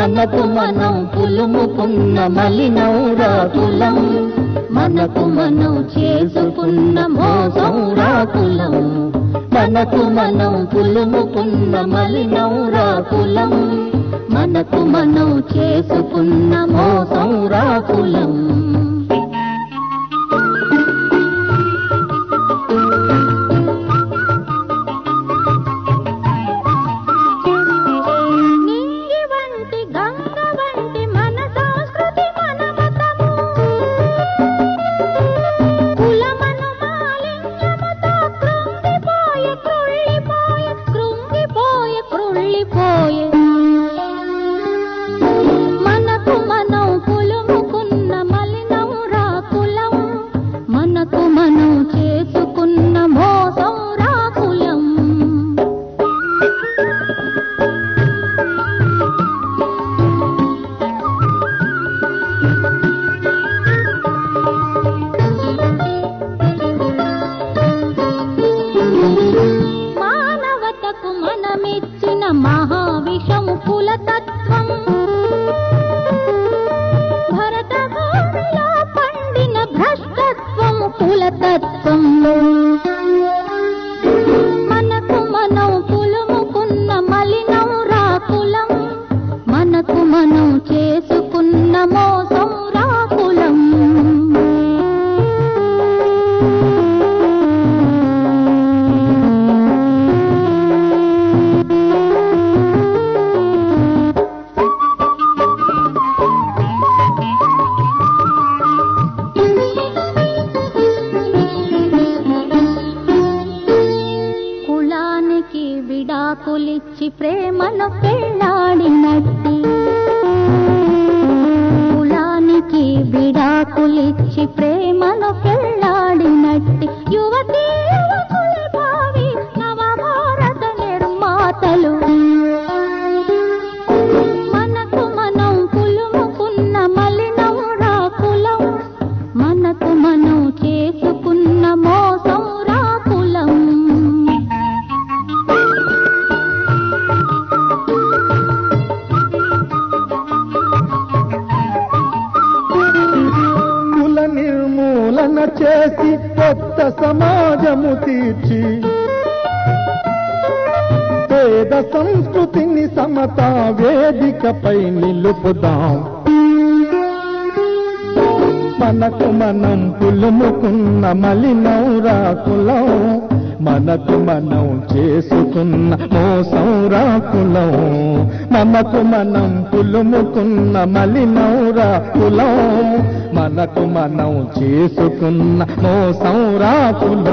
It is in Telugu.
మనకు మనం పులుముకున్న మలినౌరా కులం మనకు మనం చేసుకున్న మోసౌరా కులం మనకు మనం పులుముకున్న మలినౌరా కులం మనకు మనం చేసుకున్న మోసౌరా కులం నింగి వంటి గంగ వంటి మన సంస్కృతి మన మతము కులమను మాలిన్యముతో కృంగిపోయే కృళ్ళిపోయే కృంగిపోయే కృళ్ళిపోయే మనకు మనం పులుముకున్న మలినౌరా కులం మనకు మనం చేసుకున్న మోసౌరా కులం మానవతకు మనమిచ్చిన మహావిషము కులతత్వం భరత భూమిలో పండిన భ్రష్టత్వము కులతత్వం మనకు మనం పులుముకున్న మలినౌరా కులం మనకు మనం చేసుకున్న మోసంరా కులం కులానికి విడాకులిచ్చి ప్రేమను పెళ్ళాడినట్టి కులానికి విడాకులిచ్చి ప్రేమను పెళ్ళాడినట్టి యువతీ యువకుల భావి నవభారత నిర్మాతలు మనకు మనం పులుముకున్న మలినౌరా కులం మనకు మనం చేసుకున్న మోసంరా కులం కుల నిర్మూలన చేసి కొత్త సమాజము తీర్చి పేద సంస్కృతిని సమతా వేదికపై నిలుపుదాం మనకు మనం పులుముకున్న మలినౌరా కులం మనకు మనం చేసుకున్న మోసౌరా కులం మనకు మనం పులుముకున్న మలినౌరా కులం మనకు మనం చేసుకున్న మోసౌరా కులం